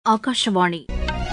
ஆகாஷவாணி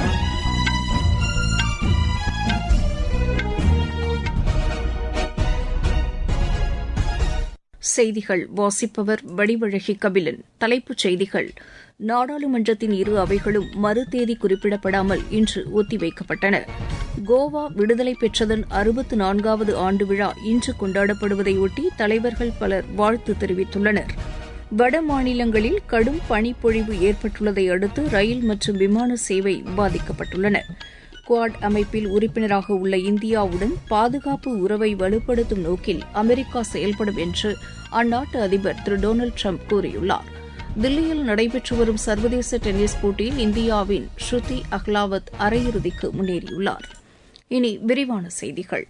செய்திகள் வாசிப்பவர் வடிவழகி கபிலன் தலைப்புச் செய்திகள் நாடாளுமன்றத்தின் இரு அவைகளும் மறு தேதி குறிப்பிடப்படாமல் இன்று ஒத்திவைக்கப்பட்டன கோவா விடுதலை பெற்றதன் அறுபத்து நான்காவது ஆண்டு விழா இன்று கொண்டாடப்படுவதையொட்டி தலைவர்கள் பலர் வாழ்த்து தெரிவித்துள்ளனர் வட மாநிலங்களில் கடும் பனிப்பொழிவு ஏற்பட்டுள்ளதை அடுத்து ரயில் மற்றும் விமான சேவை பாதிக்கப்பட்டுள்ளன குவாட் அமைப்பில் உறுப்பினராக உள்ள இந்தியாவுடன் பாதுகாப்பு உறவை வலுப்படுத்தும் நோக்கில் அமெரிக்கா செயல்படும் என்று அந்நாட்டு அதிபர் திரு டொனால்டு ட்ரம்ப் கூறியுள்ளார் தில்லியில் நடைபெற்று வரும் சர்வதேச டென்னிஸ் போட்டியில் இந்தியாவின் ஸ்ருதி அஹ்லாவத் அரையிறுதிக்கு முன்னேறியுள்ளார் இனி விரிவான செய்திகள்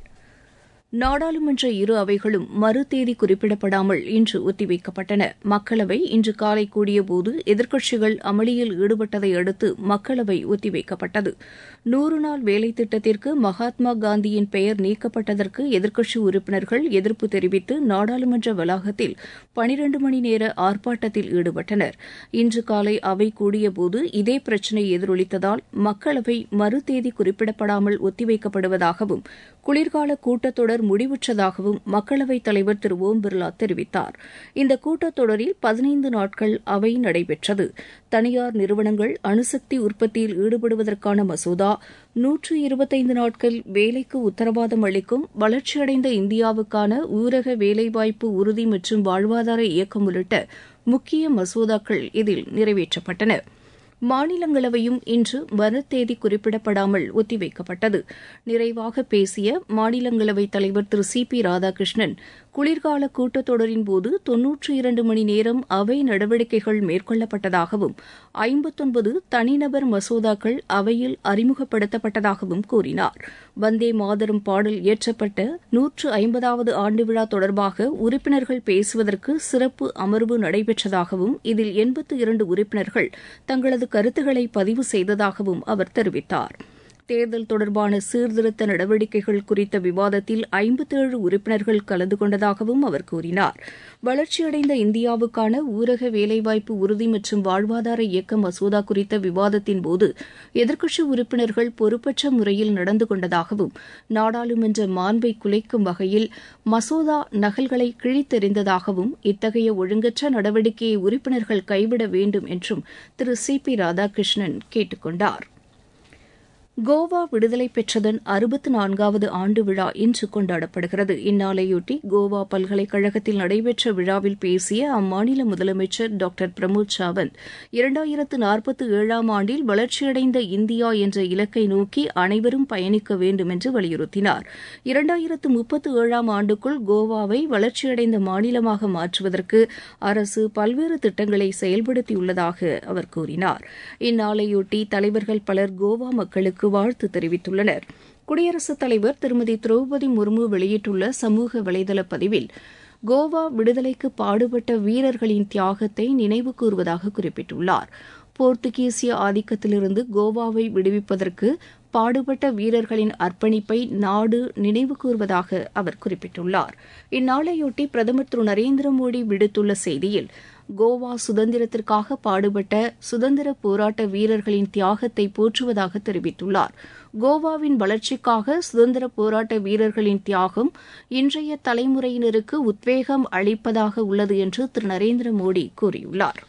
நாடாளுமன்ற இரு அவைகளும் மறு தேதி குறிப்பிடப்படாமல் இன்று ஒத்திவைக்கப்பட்டன மக்களவை இன்று காலை கூடியபோது எதிர்க்கட்சிகள் அமளியில் ஈடுபட்டதை அடுத்து மக்களவை ஒத்திவைக்கப்பட்டது நூறு நாள் வேலை திட்டத்திற்கு மகாத்மா காந்தியின் பெயர் நீக்கப்பட்டதற்கு எதிர்க்கட்சி உறுப்பினர்கள் எதிர்ப்பு தெரிவித்து நாடாளுமன்ற வளாகத்தில் பனிரண்டு மணி நேர ஆர்ப்பாட்டத்தில் ஈடுபட்டனர் இன்று காலை அவை கூடியபோது இதே பிரச்சினை எதிரொலித்ததால் மக்களவை மறு தேதி குறிப்பிடப்படாமல் ஒத்திவைக்கப்படுவதாகவும் குளிர்கால கூட்டத்தொடர் முடிவுற்றதாகவும் மக்களவைத் தலைவர் திரு ஓம் பிர்லா தெரிவித்தார் இந்த கூட்டத்தொடரில் பதினைந்து நாட்கள் அவை நடைபெற்றது தனியார் நிறுவனங்கள் அணுசக்தி உற்பத்தியில் ஈடுபடுவதற்கான மசோதா நூற்று இருபத்தைந்து நாட்கள் வேலைக்கு உத்தரவாதம் அளிக்கும் வளர்ச்சியடைந்த இந்தியாவுக்கான ஊரக வேலைவாய்ப்பு உறுதி மற்றும் வாழ்வாதார இயக்கம் உள்ளிட்ட முக்கிய மசோதாக்கள் இதில் நிறைவேற்றப்பட்டன மாநிலங்களவையும் இன்று மறுதேதி குறிப்பிடப்படாமல் ஒத்திவைக்கப்பட்டது நிறைவாக பேசிய மாநிலங்களவைத் தலைவர் திரு சி பி ராதாகிருஷ்ணன் குளிர்கால கூட்டத்தொடரின்போது தொன்னூற்றி இரண்டு மணி நேரம் அவை நடவடிக்கைகள் மேற்கொள்ளப்பட்டதாகவும் ஐம்பத்தொன்பது தனிநபர் மசோதாக்கள் அவையில் அறிமுகப்படுத்தப்பட்டதாகவும் கூறினார் வந்தே மாதரம் பாடல் இயற்றப்பட்ட நூற்று ஐம்பதாவது ஆண்டு விழா தொடர்பாக உறுப்பினர்கள் பேசுவதற்கு சிறப்பு அமர்வு நடைபெற்றதாகவும் இதில் எண்பத்து இரண்டு உறுப்பினர்கள் தங்களது கருத்துக்களை பதிவு செய்ததாகவும் அவர் தெரிவித்தார் தேர்தல் தொடர்பான சீர்திருத்த நடவடிக்கைகள் குறித்த விவாதத்தில் ஐம்பத்தேழு உறுப்பினர்கள் கலந்து கொண்டதாகவும் அவர் கூறினார் வளர்ச்சியடைந்த இந்தியாவுக்கான ஊரக வேலைவாய்ப்பு உறுதி மற்றும் வாழ்வாதார இயக்க மசோதா குறித்த விவாதத்தின்போது எதிர்க்கட்சி உறுப்பினர்கள் பொறுப்பற்ற முறையில் நடந்து கொண்டதாகவும் நாடாளுமன்ற மாண்பை குலைக்கும் வகையில் மசோதா நகல்களை கிழித்தெறிந்ததாகவும் இத்தகைய ஒழுங்கற்ற நடவடிக்கையை உறுப்பினர்கள் கைவிட வேண்டும் என்றும் திரு சி பி ராதாகிருஷ்ணன் கேட்டுக் கொண்டாா் கோவா விடுதலை பெற்றதன் அறுபத்து நான்காவது ஆண்டு விழா இன்று கொண்டாடப்படுகிறது இந்நாளையொட்டி கோவா பல்கலைக்கழகத்தில் நடைபெற்ற விழாவில் பேசிய அம்மாநில முதலமைச்சர் டாக்டர் பிரமோத் சாவந்த் இரண்டாயிரத்து நாற்பத்து ஏழாம் ஆண்டில் வளர்ச்சியடைந்த இந்தியா என்ற இலக்கை நோக்கி அனைவரும் பயணிக்க வேண்டும் என்று வலியுறுத்தினார் இரண்டாயிரத்து முப்பத்து ஏழாம் ஆண்டுக்குள் கோவாவை வளர்ச்சியடைந்த மாநிலமாக மாற்றுவதற்கு அரசு பல்வேறு திட்டங்களை செயல்படுத்தியுள்ளதாக அவர் கூறினார் இந்நாளையொட்டி தலைவர்கள் பலர் கோவா மக்களுக்கு வாழ்த்து தெரிவித்துள்ளனர் குடியரசுத் தலைவர் திருமதி திரௌபதி முர்மு வெளியிட்டுள்ள சமூக வலைதள பதிவில் கோவா விடுதலைக்கு பாடுபட்ட வீரர்களின் தியாகத்தை நினைவு கூறுவதாக குறிப்பிட்டுள்ளார் போர்த்துகீசிய ஆதிக்கத்திலிருந்து கோவாவை விடுவிப்பதற்கு பாடுபட்ட வீரர்களின் அர்ப்பணிப்பை நாடு நினைவு கூறுவதாக அவர் குறிப்பிட்டுள்ளார் இந்நாளையொட்டி பிரதமர் திரு நரேந்திர மோடி விடுத்துள்ள செய்தியில் கோவா சுதந்திரத்திற்காக பாடுபட்ட சுதந்திர போராட்ட வீரர்களின் தியாகத்தை போற்றுவதாக தெரிவித்துள்ளார் கோவாவின் வளர்ச்சிக்காக சுதந்திர போராட்ட வீரர்களின் தியாகம் இன்றைய தலைமுறையினருக்கு உத்வேகம் அளிப்பதாக உள்ளது என்று திரு நரேந்திர மோடி கூறியுள்ளார்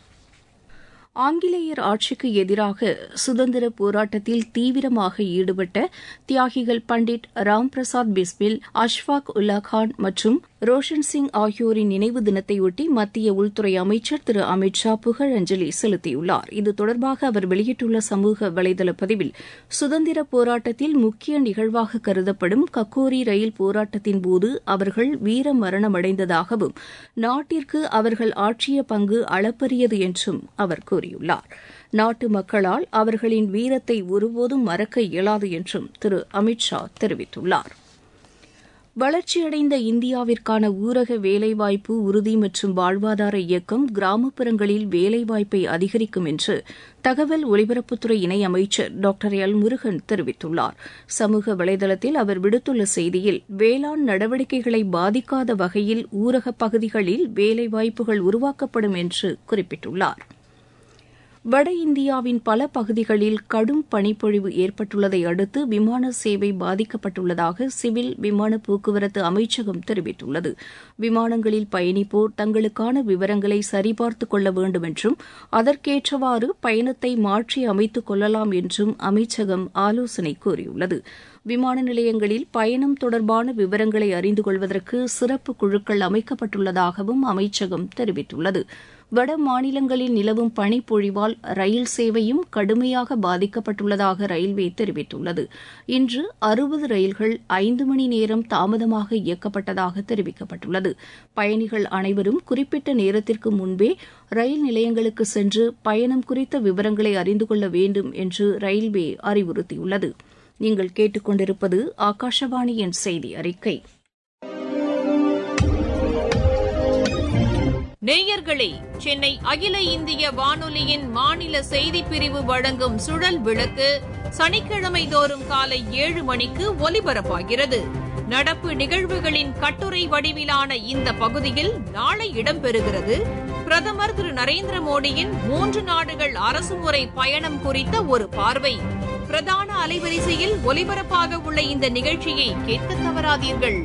ஆங்கிலேயர் ஆட்சிக்கு எதிராக சுதந்திர போராட்டத்தில் தீவிரமாக ஈடுபட்ட தியாகிகள் பண்டிட் ராம் பிரசாத் பிஸ்மில் அஷ்ஃபாக் உல்லா கான் மற்றும் ரோஷன் சிங் ஆகியோரின் நினைவு தினத்தையொட்டி மத்திய உள்துறை அமைச்சர் திரு அமித் ஷா புகழஞ்சலி செலுத்தியுள்ளார் இது தொடர்பாக அவர் வெளியிட்டுள்ள சமூக வலைதள பதிவில் சுதந்திர போராட்டத்தில் முக்கிய நிகழ்வாக கருதப்படும் கக்கோரி ரயில் போராட்டத்தின் போது அவர்கள் வீர மரணமடைந்ததாகவும் நாட்டிற்கு அவர்கள் ஆற்றிய பங்கு அளப்பரியது என்றும் அவர் கூறியுள்ளார் நாட்டு மக்களால் அவர்களின் வீரத்தை ஒருபோதும் மறக்க இயலாது என்றும் திரு அமித் ஷா தெரிவித்துள்ளார் வளர்ச்சியடைந்த இந்தியாவிற்கான ஊரக வேலைவாய்ப்பு உறுதி மற்றும் வாழ்வாதார இயக்கம் கிராமப்புறங்களில் வேலைவாய்ப்பை அதிகரிக்கும் என்று தகவல் ஒலிபரப்புத்துறை இணையமைச்சர் டாக்டர் எல் முருகன் தெரிவித்துள்ளார் சமூக வலைதளத்தில் அவர் விடுத்துள்ள செய்தியில் வேளாண் நடவடிக்கைகளை பாதிக்காத வகையில் ஊரகப் பகுதிகளில் வேலைவாய்ப்புகள் உருவாக்கப்படும் என்று குறிப்பிட்டுள்ளாா் வட இந்தியாவின் பல பகுதிகளில் கடும் பனிப்பொழிவு ஏற்பட்டுள்ளதை அடுத்து விமான சேவை பாதிக்கப்பட்டுள்ளதாக சிவில் விமான போக்குவரத்து அமைச்சகம் தெரிவித்துள்ளது விமானங்களில் பயணிப்போர் தங்களுக்கான விவரங்களை சரிபார்த்துக் கொள்ள வேண்டும் என்றும் அதற்கேற்றவாறு பயணத்தை மாற்றி அமைத்துக் கொள்ளலாம் என்றும் அமைச்சகம் ஆலோசனை கூறியுள்ளது விமான நிலையங்களில் பயணம் தொடர்பான விவரங்களை அறிந்து கொள்வதற்கு சிறப்பு குழுக்கள் அமைக்கப்பட்டுள்ளதாகவும் அமைச்சகம் தெரிவித்துள்ளது வட மாநிலங்களில் நிலவும் பனிப்பொழிவால் ரயில் சேவையும் கடுமையாக பாதிக்கப்பட்டுள்ளதாக ரயில்வே தெரிவித்துள்ளது இன்று அறுபது ரயில்கள் ஐந்து மணி நேரம் தாமதமாக இயக்கப்பட்டதாக தெரிவிக்கப்பட்டுள்ளது பயணிகள் அனைவரும் குறிப்பிட்ட நேரத்திற்கு முன்பே ரயில் நிலையங்களுக்கு சென்று பயணம் குறித்த விவரங்களை அறிந்து கொள்ள வேண்டும் என்று ரயில்வே அறிவுறுத்தியுள்ளது நீங்கள் கேட்டுக்கொண்டிருப்பது ஆகாஷவாணியின் செய்தி அறிக்கை நேயர்களே சென்னை அகில இந்திய வானொலியின் மாநில செய்திப் பிரிவு வழங்கும் சுழல் விளக்கு சனிக்கிழமை தோறும் காலை ஏழு மணிக்கு ஒலிபரப்பாகிறது நடப்பு நிகழ்வுகளின் கட்டுரை வடிவிலான இந்த பகுதியில் நாளை இடம்பெறுகிறது பிரதமர் திரு நரேந்திர மோடியின் மூன்று நாடுகள் அரசுமுறை பயணம் குறித்த ஒரு பார்வை பிரதான அலைவரிசையில் ஒலிபரப்பாக உள்ள இந்த நிகழ்ச்சியை கேட்க தவறாதீர்கள்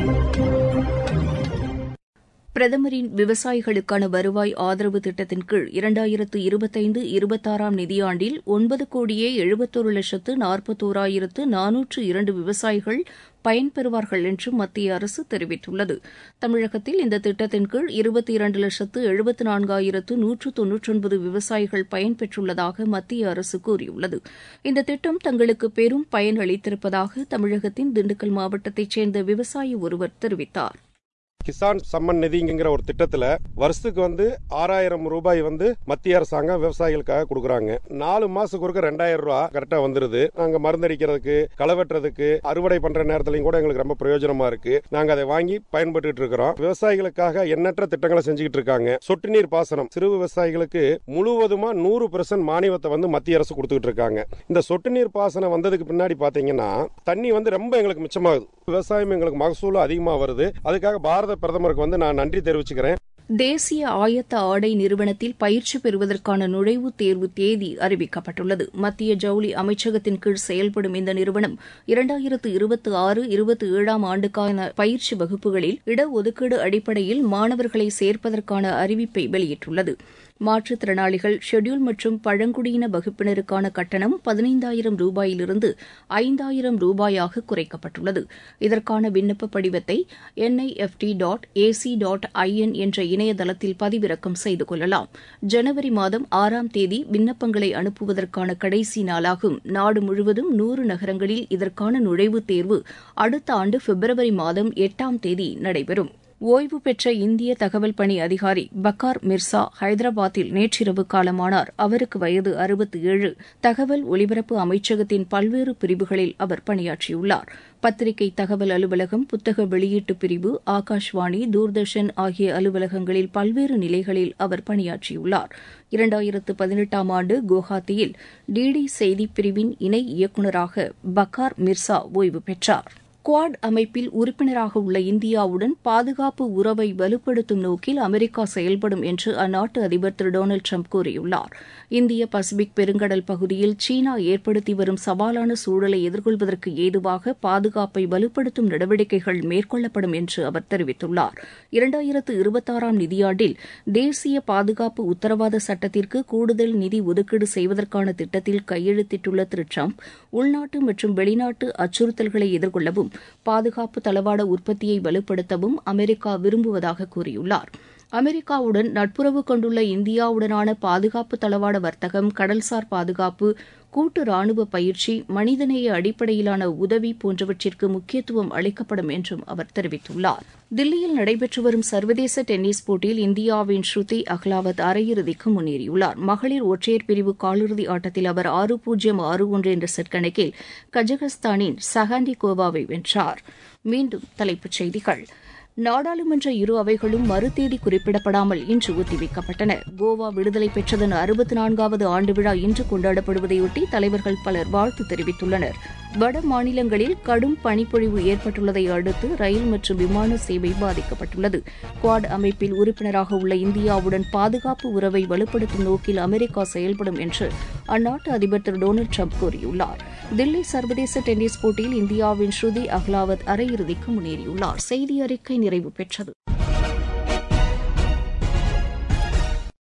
பிரதமரின் விவசாயிகளுக்கான வருவாய் ஆதரவு திட்டத்தின் கீழ் இரண்டாயிரத்து இருபத்தைந்து இருபத்தாறாம் நிதியாண்டில் ஒன்பது கோடியே எழுபத்தொரு லட்சத்து நாற்பத்தோராயிரத்து நானூற்று இரண்டு விவசாயிகள் பயன்பெறுவார்கள் என்று மத்திய அரசு தெரிவித்துள்ளது தமிழகத்தில் இந்த திட்டத்தின் கீழ் இருபத்தி இரண்டு லட்சத்து எழுபத்து நான்காயிரத்து நூற்று தொன்னூற்றொன்பது விவசாயிகள் பயன்பெற்றுள்ளதாக மத்திய அரசு கூறியுள்ளது இந்த திட்டம் தங்களுக்கு பெரும் பயன் அளித்திருப்பதாக தமிழகத்தின் திண்டுக்கல் மாவட்டத்தைச் சேர்ந்த விவசாயி ஒருவர் தெரிவித்தார் கிசான் சம்மன் நிதிங்கிற ஒரு திட்டத்துல வருஷத்துக்கு வந்து ஆறாயிரம் ரூபாய் வந்து மத்திய அரசாங்கம் விவசாயிகளுக்காக கொடுக்குறாங்க நாலு மாசத்துக்கு ஒருக்க ரெண்டாயிரம் ரூபாய் கரெக்டா வந்துருது நாங்க மருந்தடிக்கிறதுக்கு களை வெட்டுறதுக்கு அறுவடை பண்ற நேரத்திலையும் கூட எங்களுக்கு ரொம்ப பிரயோஜனமா இருக்கு நாங்க அதை வாங்கி பயன்பட்டு இருக்கிறோம் விவசாயிகளுக்காக எண்ணற்ற திட்டங்களை செஞ்சுக்கிட்டு இருக்காங்க சொட்டு நீர் பாசனம் சிறு விவசாயிகளுக்கு முழுவதுமா நூறு பெர்சன்ட் மானியத்தை வந்து மத்திய அரசு கொடுத்துக்கிட்டு இருக்காங்க இந்த சொட்டு நீர் பாசனம் வந்ததுக்கு பின்னாடி பாத்தீங்கன்னா தண்ணி வந்து ரொம்ப எங்களுக்கு மிச்சமாகுது விவசாயம் எங்களுக்கு மகசூலும் அதிகமா வருது அதுக்காக பாரத பிரதமருக்கு வந்து நான் நன்றி தெரிவிச்சுக்கிறேன் தேசிய ஆயத்த ஆடை நிறுவனத்தில் பயிற்சி பெறுவதற்கான நுழைவுத் தேர்வு தேதி அறிவிக்கப்பட்டுள்ளது மத்திய ஜவுளி அமைச்சகத்தின் கீழ் செயல்படும் இந்த நிறுவனம் இரண்டாயிரத்து இருபத்தி ஆறு இருபத்தி ஏழாம் ஆண்டுக்கான பயிற்சி வகுப்புகளில் இடஒதுக்கீடு அடிப்படையில் மாணவர்களை சேர்ப்பதற்கான அறிவிப்பை வெளியிட்டுள்ளது மாற்றுத்திறனாளிகள் ஷெட்யூல் மற்றும் பழங்குடியின வகுப்பினருக்கான கட்டணம் பதினைந்தாயிரம் ரூபாயிலிருந்து ஐந்தாயிரம் ரூபாயாக குறைக்கப்பட்டுள்ளது இதற்கான விண்ணப்ப படிவத்தை NIFT dot AC dot IN என்ற இணையதளத்தில் பதிவிறக்கம் செய்து கொள்ளலாம் ஜனவரி மாதம் ஆறாம் தேதி விண்ணப்பங்களை அனுப்புவதற்கான கடைசி நாளாகும் நாடு முழுவதும் நூறு நகரங்களில் இதற்கான நுழைவுத் தேர்வு அடுத்த ஆண்டு பிப்ரவரி மாதம் எட்டாம் தேதி நடைபெறும் ஓய்வு பெற்ற இந்திய தகவல் பணி அதிகாரி பக்கார் மிர்சா ஹைதராபாத்தில் நேற்றிரவு காலமானார் அவருக்கு வயது அறுபத்தி ஏழு தகவல் ஒலிபரப்பு அமைச்சகத்தின் பல்வேறு பிரிவுகளில் அவர் பணியாற்றியுள்ளார் பத்திரிகை தகவல் அலுவலகம் புத்தக வெளியீட்டு பிரிவு ஆகாஷ்வாணி தூர்தர்ஷன் ஆகிய அலுவலகங்களில் பல்வேறு நிலைகளில் அவர் பணியாற்றியுள்ளார் இரண்டாயிரத்து பதினெட்டாம் ஆண்டு குவஹாத்தியில் டிடி செய்திப் பிரிவின் இணை இயக்குநராக பக்கார் மிர்சா ஓய்வு பெற்றார் குவாட் அமைப்பில் உறுப்பினராக உள்ள இந்தியாவுடன் பாதுகாப்பு உறவை வலுப்படுத்தும் நோக்கில் அமெரிக்கா செயல்படும் என்று அந்நாட்டு அதிபர் திரு டொனால்டு ட்ரம்ப் கூறியுள்ளார் இந்திய பசிபிக் பெருங்கடல் பகுதியில் சீனா ஏற்படுத்தி வரும் சவாலான சூழலை எதிர்கொள்வதற்கு ஏதுவாக பாதுகாப்பை வலுப்படுத்தும் நடவடிக்கைகள் மேற்கொள்ளப்படும் என்று அவர் தெரிவித்துள்ளார் இரண்டாயிரத்து இருபத்தாறாம் நிதியாண்டில் தேசிய பாதுகாப்பு உத்தரவாத சட்டத்திற்கு கூடுதல் நிதி ஒதுக்கீடு செய்வதற்கான திட்டத்தில் கையெழுத்திட்டுள்ள திரு ட்ரம்ப் உள்நாட்டு மற்றும் வெளிநாட்டு அச்சுறுத்தல்களை எதிர்கொள்ளவும் பாதுகாப்பு தளவாட உற்பத்தியை வலுப்படுத்தவும் அமெரிக்கா விரும்புவதாக கூறியுள்ளார் அமெரிக்காவுடன் நட்புறவு கொண்டுள்ள இந்தியாவுடனான பாதுகாப்பு தளவாட வர்த்தகம் கடல்சார் பாதுகாப்பு கூட்டு ராணுவ பயிற்சி மனிதநேய அடிப்படையிலான உதவி போன்றவற்றிற்கு முக்கியத்துவம் அளிக்கப்படும் என்றும் அவர் தெரிவித்துள்ளார் தில்லியில் நடைபெற்று வரும் சர்வதேச டென்னிஸ் போட்டியில் இந்தியாவின் ஸ்ருதி அஹ்லாவத் அரையிறுதிக்கு முன்னேறியுள்ளார் மகளிர் ஒற்றையர் பிரிவு காலிறுதி ஆட்டத்தில் அவர் ஆறு பூஜ்ஜியம் ஆறு ஒன்று என்ற செட் கணக்கில் கஜகஸ்தானின் சஹாண்டி கோவாவை வென்றார் மீண்டும் தலைப்புச் செய்திகள் நாடாளுமன்ற இரு அவைகளும் மறுதேதி குறிப்பிடப்படாமல் இன்று ஒத்திவைக்கப்பட்டன கோவா விடுதலை பெற்றதன் அறுபத்தி நான்காவது ஆண்டு விழா இன்று கொண்டாடப்படுவதையொட்டி தலைவர்கள் பலர் வாழ்த்து தெரிவித்துள்ளனர் வட மாநிலங்களில் கடும் பனிப்பொழிவு ஏற்பட்டுள்ளதை அடுத்து ரயில் மற்றும் விமான சேவை பாதிக்கப்பட்டுள்ளது குவாட் அமைப்பில் உறுப்பினராக உள்ள இந்தியாவுடன் பாதுகாப்பு உறவை வலுப்படுத்தும் நோக்கில் அமெரிக்கா செயல்படும் என்று அந்நாட்டு அதிபர் திரு டொனால்டு ட்ரம்ப் கூறியுள்ளார் தில்லி சர்வதேச டென்னிஸ் போட்டியில் இந்தியாவின் ஸ்ருதி அஹ்லாவத் அரையிறுதிக்கு முன்னேறியுள்ளார் செய்தி அறிக்கை நிறைவு பெற்றது